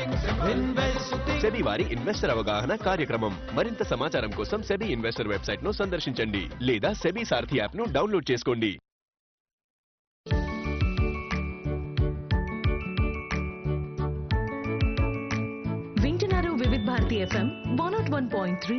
SEBI వారి investor అవగాహన కార్యక్రమం మరింత సమాచారం కోసం సెబీ ఇన్వెస్టర్ వెబ్సైట్ ను సందర్శించండి లేదా సెబీ సారథి యాప్ ను డౌన్లోడ్ చేసుకోండి వింటున్నారు Vividh Bharati FM one nought one point three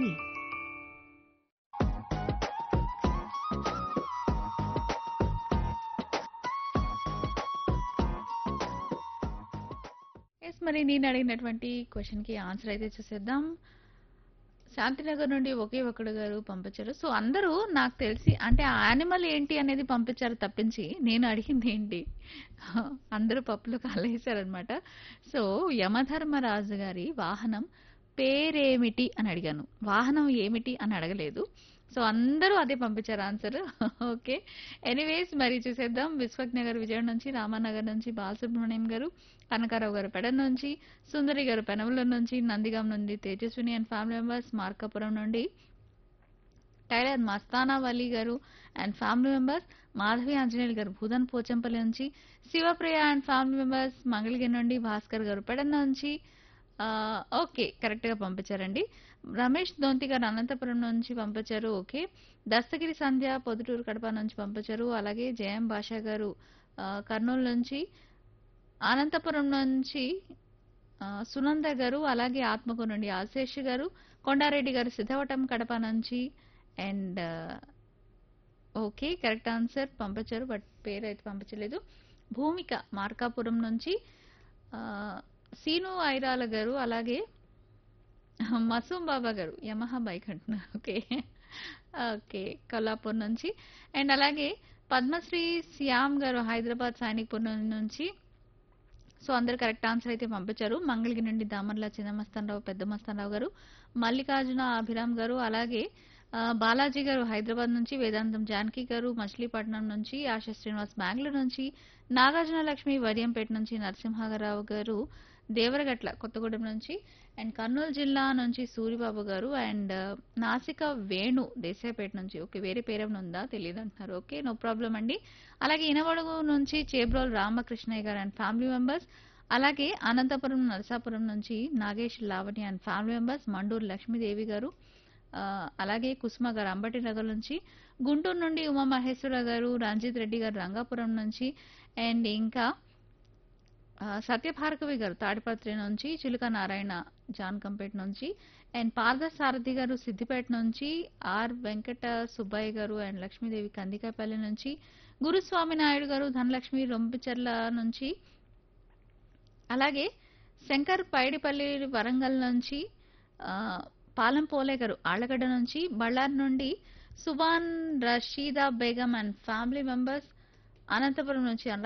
ఎస్ మరి నేను అడిగినటువంటి క్వశ్చన్కి ఆన్సర్ అయితే చూసేద్దాం శాంతినగర్ నుండి ఒకే ఒకడు గారు పంపించారు సో అందరూ నాకు తెలిసి అంటే ఆ యానిమల్ ఏంటి అనేది పంపించారు తప్పించి నేను అడిగింది ఏంటి అందరూ పప్పులు కాలేశారనమాట సో యమధర్మరాజు గారి వాహనం పేరేమిటి అని అడిగాను వాహనం ఏమిటి అని అడగలేదు సో అందరూ అదే పంపించారు ఆన్సర్ ఓకే ఎనీవేస్ మరి చూసేద్దాం విశ్వక్ నగర్ విజయవాడ నుంచి రామానగర్ నుంచి బాలసుబ్రహ్మణ్యం గారు కనకారావు గారు పెడ నుంచి సుందరి గారు పెనమలూరు నుంచి నందిగాం నుండి Tejaswini and family members Markapuram నుండి tailor Mastana Vali garu and family members Madhavi Anjaneyulu garu Bhoodan Pochampally నుంచి Shivapriya and family members Mangalagiri నుండి భాస్కర్ గారు పెడన నుంచి ఆ, ఓకే కరెక్ట్గా పంపించారండి రమేష్ దొంతి గారు అనంతపురం నుంచి పంపించారు ఓకే దస్తగిరి సంధ్య పొదుటూరు కడప నుంచి పంపించారు అలాగే జయం భాషా గారు ఆ, కర్నూలు నుంచి అనంతపురం నుంచి ఆ, సునంద గారు అలాగే ఆత్మకూరు నుండి ఆశేష్ గారు కొండారెడ్డి గారు సిద్ధవటం కడప నుంచి అండ్ ఓకే కరెక్ట్ ఆన్సర్ పంపించారు బట్ పేరు అయితే పంపించలేదు భూమిక మార్కాపురం నుంచి ఆ, సీను ఐరాల గారు అలాగే మసూమ్ బాబా గారు యమహా బైక్ అంటున్నారు ఓకే ఓకే కొల్లాపూర్ నుంచి అండ్ అలాగే పద్మశ్రీ శ్యామ్ గారు హైదరాబాద్ సైనిక్పూర్ నుంచి సో అందరు కరెక్ట్ ఆన్సర్ అయితే పంపించారు మంగళగిరి నుండి దామర్ల చిన్న మస్తానరావు పెద్ద మస్తానరావు గారు మల్లికార్జున అభిరామ్ గారు అలాగే ఆ, బాలాజీ గారు హైదరాబాద్ నుంచి వేదాంతం జానకి గారు మచిలీపట్నం నుంచి ఆశా శ్రీనివాస్ బెంగళూరు నుంచి నాగార్జున లక్ష్మి వరియంపేట నుంచి నరసింహారావు గారు దేవరగట్ల కొత్తగూడెం నుంచి అండ్ కర్నూలు జిల్లా నుంచి సూరిబాబు గారు అండ్ నాసిక వేణు దేశాయపేట నుంచి ఓకే వేరే పేరేమైనా ఉందా తెలియదు అంటున్నారు ఓకే నో ప్రాబ్లం అండి అలాగే ఇనవడుగు నుంచి చేబ్రోల్ రామకృష్ణయ్య గారు అండ్ ఫ్యామిలీ మెంబర్స్ అలాగే అనంతపురం నరసాపురం నుంచి Nagesh Lavani and family members Manduru Lakshmidevi garu ఆ, అలాగే కుసుమ గారు అంబటి నగర్ నుంచి గుంటూరు నుండి ఉమా మహేశ్వర గారు రంజిత్ రెడ్డి గారు రంగాపురం నుంచి అండ్ ఇంకా ఆ, సత్యభార్గవి గారు తాడిపత్రి నుంచి చిలుక నారాయణ జాన్కంపేట నుంచి అండ్ పార్థ సారథి గారు సిద్దిపేట నుంచి ఆర్ వెంకట సుబ్బయ్య గారు అండ్ లక్ష్మీదేవి కందికాపల్లి నుంచి గురుస్వామి నాయుడు గారు ధనలక్ష్మి రొంపిచెర్ల నుంచి అలాగే శంకర్ పైడిపల్లి వరంగల్ నుంచి ఆ, పాలెం పోలే గారు ఆళ్లగడ్డ నుంచి బళ్ళారి నుండి Subhan Rashida Begum and family members Anantapuram నుంచి